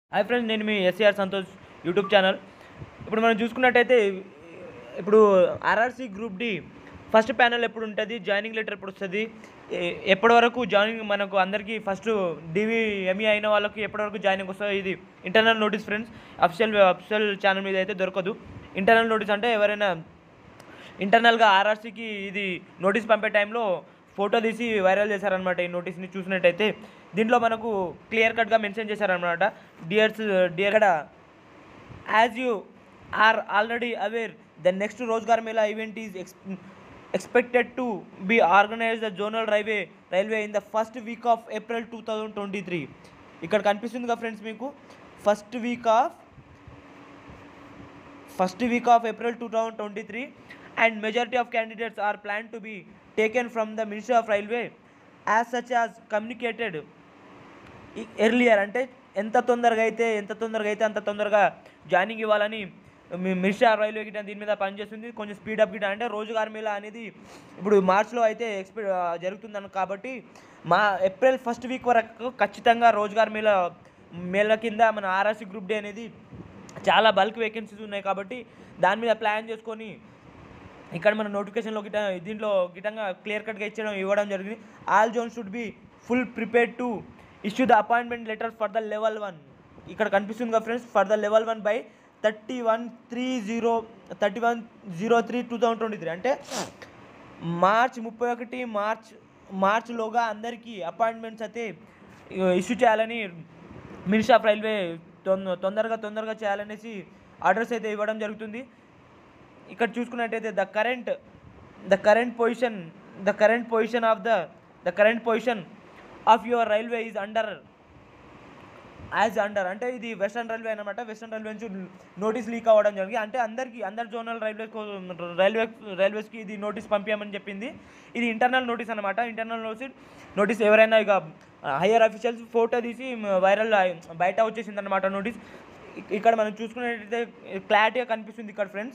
Hi friends నేను మీ SR Santosh YouTube channel ఇప్పుడు మనం చూసుకున్నట్టయితే ఇప్పుడు RRC group D first panel ఎప్పుడు ఉంటుంది జాయినింగ్ లెటర్ ఎప్పుడు వస్తుంది ఎ- ఎప్పటి వరకు జాయినింగ్ మనకు అందరికీ ఫస్ట్ డివి ఎంఈ అయిన వాళ్ళకి ఎప్పటి వరకు జాయినింగ్ వస్తుంది ఇది internal notice friends official official channel మీద అయితే దొరకదు ఇంటర్నల్ నోటీస్ అంటే ఎవరైనా ఇంటర్నల్గా ఆర్ఆర్సీకి ఇది నోటీస్ పంపే టైంలో ఫోటో తీసి వైరల్ చేశారనమాట ఈ నోటీస్ని చూసినట్టయితే దీంట్లో మనకు క్లియర్ కట్గా మెన్షన్ చేశారనమాట dears dear as you are already aware the next Rozgar Mela event is expected to be organize the zonal railway railway in the first week of April two thousand twenty three ఇక్కడ కనిపిస్తుంది కదా friends మీకు first week of first week of April two thousand twenty three and majority of candidates are plan to be taken from the ministry of railway as such as communicated earlier అంటే ఎంత తొందరగా అయితే ఎంత తొందరగా అయితే అంత తొందరగా జాయినింగ్ ఇవ్వాలని మీ మినిస్ట్రీ ఆఫ్ రైల్వే గిట్ట దీని మీద పనిచేస్తుంది కొంచెం స్పీడప్ గిట్ట అంటే రోజుగారు మేళ అనేది ఇప్పుడు మార్చ్లో అయితే ఎక్స్పె జరుగుతుందని కాబట్టి మా ఏప్రిల్ ఫస్ట్ వీక్ వరకు ఖచ్చితంగా రోజుగారు మేళ మేళ కింద మన ఆర్ఆర్సీ గ్రూప్ డే అనేది చాలా బల్క్ వేకెన్సీస్ ఉన్నాయి కాబట్టి దాని మీద ప్లాన్ చేసుకొని ఇక్కడ మన నోటిఫికేషన్లో గిట దీంట్లో గిటంగా క్లియర్ కట్గా ఇచ్చడం ఇవ్వడం జరిగింది all zone should be full prepared to issue the appointment letter for the level one ఇక్కడ కనిపిస్తుంది కదా friends for the level one by thirty one three zero thirty one zero three two thousand twenty three అంటే March ముప్పై ఒకటి March మార్చ్లోగా అందరికీ appointments అయితే issue చేయాలని ministry of railway తొంద తొందరగా తొందరగా చేయాలనేసి ఆర్డర్స్ అయితే ఇవ్వడం జరుగుతుంది ఇక్కడ చూసుకున్నట్టయితే the current the current position the current position of the the current position of your railway is under as under అంటే ఇది వెస్టర్న్ రైల్వే అనమాట వెస్టర్న్ రైల్వే నుంచి నోటీస్ లీక్ అవ్వడం జరిగింది అంటే అందరికీ అందరు జోనల్ రైల్వే రైల్వే రైల్వేస్కి ఇది నోటీస్ పంపించమని చెప్పింది ఇది ఇంటర్నల్ నోటీస్ అనమాట ఇంటర్నల్ నోటీస్ నోటీస్ ఎవరైనా ఇక హయ్యర్ అఫీషియల్స్ ఫోటో తీసి వైరల్ బయట వచ్చేసింది అనమాట నోటీస్ ఇక్కడ మనం చూసుకున్నట్టయితే క్లారిటీగా కనిపిస్తుంది ఇక్కడ ఫ్రెండ్స్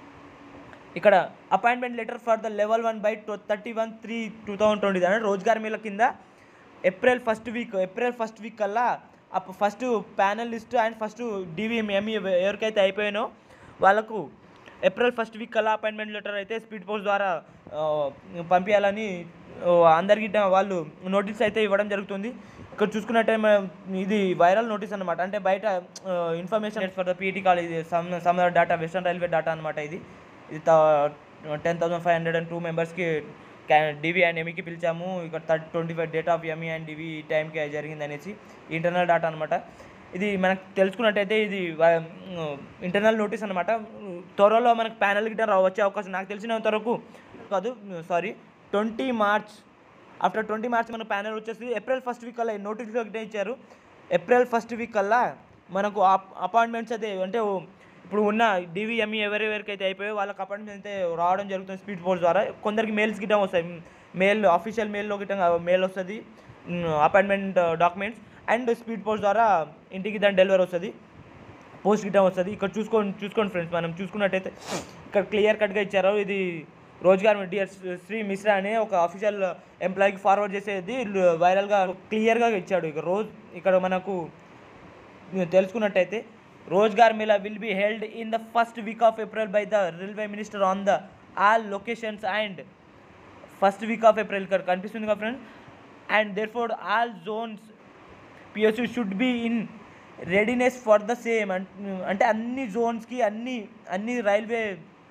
ఇక్కడ appointment letter for the level one by thirty one three two thousand twenty అంటే రోజ్గార్ మీల కింద April first week April first week కల్లా అప్పుడు first panel list and first DVME ఎవరికైతే అయిపోయానో వాళ్ళకు ఏప్రిల్ ఫస్ట్ వీక్ కల్లా అపాయింట్మెంట్ లెటర్ అయితే స్పీడ్ పోస్ట్ ద్వారా ఆ, పంపించాలని ఆ, అందరికీ వాళ్ళు నోటీస్ అయితే ఇవ్వడం జరుగుతుంది ఇక్కడ చూసుకున్నట్టే మనం ఇది వైరల్ నోటీస్ అనమాట అంటే బయట information for the PT college some some data western railway data అనమాట ఇది ఇది ten thousand five hundred and two మెంబర్స్కి డివి అండ్ ఎంఈకి పిలిచాము ఇక్కడ thirty twenty five date of ME and DV ఈ టైంకి జరిగింది అనేసి ఇంటర్నల్ డేటా అనమాట ఇది మనకు తెలుసుకున్నట్టయితే ఇది ఇంటర్నల్ నోటీస్ అనమాట త్వరలో మనకు ప్యానల్ గిట్ట రా- వచ్చే అవకాశం నాకు తెలిసినంత వరకు కాదు sorry twenty March after twenty March మన ప్యానల్ వచ్చేసి ఏప్రిల్ ఫస్ట్ వీక్ కల్లా నోటీస్ గిట్ట ఇచ్చారు ఏప్రిల్ ఫస్ట్ వీక్ కల్లా మనకు అపాయింట్మెంట్స్ అయితే అంటే ఓ- ఇప్పుడు ఉన్న డివిఎంఈ ఎవరెవరికైతే అయిపోయో వాళ్ళకి అపాయింట్మెంట్ అయితే రావడం జరుగుతుంది స్పీడ్ పోస్ట్ ద్వారా కొందరికి మెయిల్స్ గిట్ట వస్తాయి మెయిల్ అఫీషియల్ మెయిల్లో గిట్ట మెయిల్ వస్తుంది appointment documents and speed post ద్వారా ఇంటికి దాని డెలివరీ వస్తుంది పోస్ట్ గిట్ట వస్తుంది ఇక్కడ చూసుకోండి చూసుకోండి ఫ్రెండ్స్ మనం చూసుకున్నట్టయితే ఇక్కడ క్లియర్ కట్గా ఇచ్చారు ఇది రోజ్గార్ డియర్ శ్రీ మిశ్రా అనే ఒక అఫీషియల్ ఎంప్లాయీకి ఫార్వర్డ్ చేసేది వైరల్గా క్లియర్గా ఇచ్చాడు ఇక రోజ్ ఇక్కడ మనకు తెలుసుకున్నట్టయితే Rozgar Mela will be held in the first week of April by the railway minister on the all locations and first week of April ఇక్కడ కనిపిస్తుంది కదా friend and there four all zones PSU should be in readiness for the same అంటే అన్ని జోన్స్కి అన్ని అన్ని railway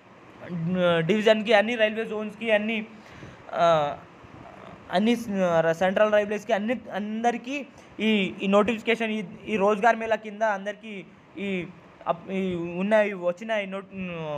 డివిజన్కి అన్ని railway జోన్స్కి అన్ని ఆ, అన్ని సెంట్రల్ రైల్వేస్కి అన్ని అందరికీ ఈ ఈ నోటిఫికేషన్ ఈ ఈ రోజ్గార్ మేళా కింద అందరికీ ఈ అప్- ఈ ఉన్న ఈ వచ్చిన ఈ నోట్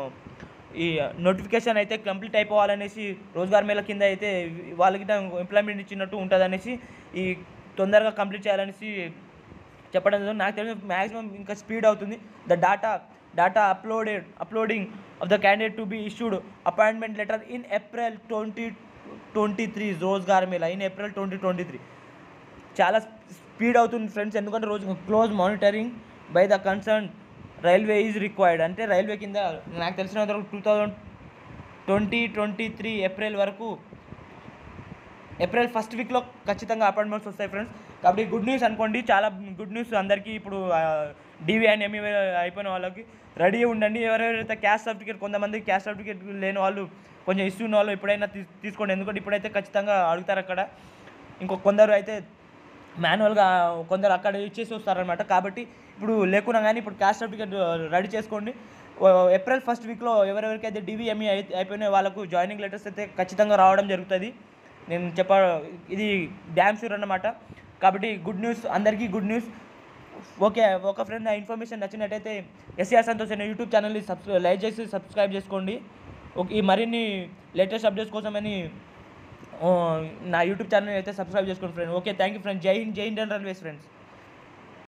ఈ నోటిఫికేషన్ అయితే కంప్లీట్ అయిపోవాలనేసి రోజ్గార్ మేళా కింద అయితే వాళ్ళకి ఎంప్లాయ్మెంట్ ఇచ్చినట్టు ఉంటుంది అనేసి ఈ తొందరగా కంప్లీట్ చేయాలనేసి చెప్పడం జరిగింది. నాకు తెలిసి మ్యాక్సిమం ఇంకా స్పీడ్ అవుతుంది the data data uploaded uploading of the candidate to be issued appointment letter in April twenty twenty three Rozgar Mela in April twenty twenty three చాలా స్పీడ్ అవుతుంది ఫ్రెండ్స్ ఎందుకంటే రోజు close monitoring by the concern railway is required అంటే railway కింద నాకు తెలిసినంత వరకు two thousand twenty twenty three April వరకు ఏప్రిల్ ఫస్ట్ వీక్లో ఖచ్చితంగా అపాయింట్మెంట్స్ వస్తాయి ఫ్రెండ్స్ కాబట్టి గుడ్ న్యూస్ అనుకోండి చాలా గుడ్ న్యూస్ అందరికీ ఇప్పుడు డివి అండ్ ఎంఈ అయిపోయిన వాళ్ళకి రెడీ ఉండండి ఎవరెవరైతే క్యాస్ట్ సర్టిఫికేట్ కొంతమంది క్యాస్ట్ సర్టిఫికేట్ లేని వాళ్ళు కొంచెం ఇష్యూ ఉన్న వాళ్ళు ఎప్పుడైనా తీ- తీసుకోండి ఎందుకంటే ఇప్పుడైతే ఖచ్చితంగా అడుగుతారు అక్కడ ఇంకో కొందరు అయితే మాన్యువల్గా కొందరు అక్కడ ఇచ్చేసి వస్తారనమాట కాబట్టి ఇప్పుడు లేకున్నా కానీ ఇప్పుడు క్యాస్ట్ సర్టిఫికేట్ రెడీ చేసుకోండి ఓ, ఏప్రిల్ ఫస్ట్ వీక్లో ఎవరెవరికైతే డివిఎంఈ అయిపోయిన వాళ్ళకు జాయినింగ్ లెటర్స్ అయితే ఖచ్చితంగా రావడం జరుగుతుంది నేను చెప్ప ఇది డ్యామ్ షూర్ అన్నమాట కాబట్టి గుడ్ న్యూస్ అందరికీ గుడ్ న్యూస్ ఓకే ఒక ఫ్రెండ్ ఆ ఇన్ఫర్మేషన్ నచ్చినట్టయితే ఎస్ఆర్ సంతోష్ అనే యూట్యూబ్ ఛానల్ని సబ్స్క్రై లైక్ చేసి సబ్స్క్రైబ్ చేసుకోండి ఓకే ఈ మరిన్ని లేటెస్ట్ అప్డేట్స్ కోసమని ఓ, నా యూట్యూబ్ ఛానల్ అయితే సబ్స్క్రైబ్ చేసుకోండి friend okay thank you friend జై హింద్ జై ఇండియన్ రైల్వేస్ ఫ్రెండ్స్